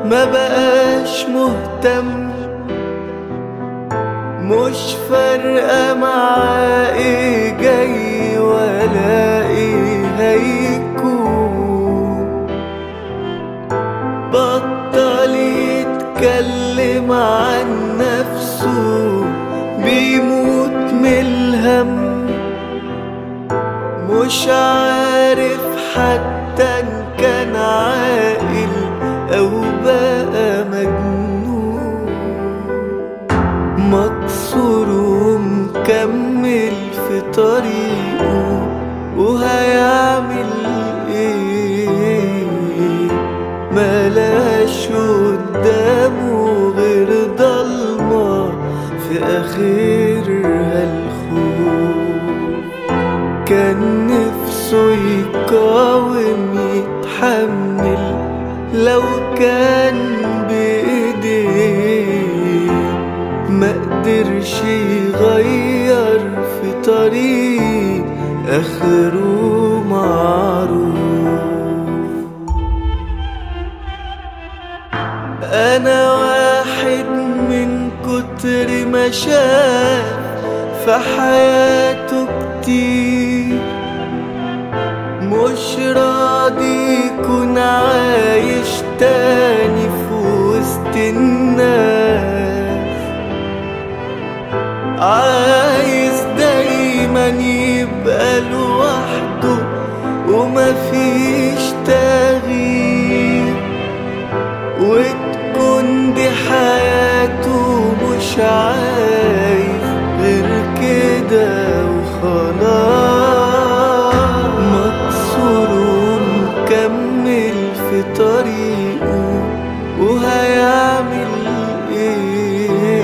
ما بقاش مهتم مش فارقة معاه ايه جاي ولا ايه هيكون بطل يتكلم عن نفسه بيموت من الهم مش عارف حتى ان كان عاقل او بقى مجنون مكسور ومكمل في طريقه وهيعمل ايه ملاش قدامه غير ضلمة في اخرها الخوف كان نفسه يقاوم يتحمل لو كان بإيديه ما قدرش يغير في طريق آخره معروف أنا واحد من كتر ما شاف في حياته كتير مش راضي يكون عايش تاني في وسط الناس عايز دايما يبقى لوحده ومفيش تغيير وتكون دي حياته مش عايز غير كده وخلاص مكسور ومكمل في طريقه وهيعمل ايه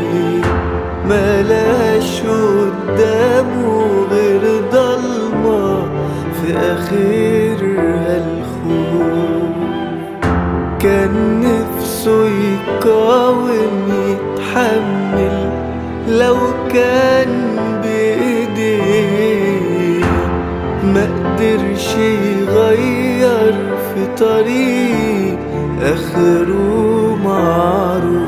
ملاش قدامه غير ضلمة في آخرها الخوف كان نفسه يقاوم يتحمل لو كان بإيديه ما قدرش يغير في طريق آخره معروف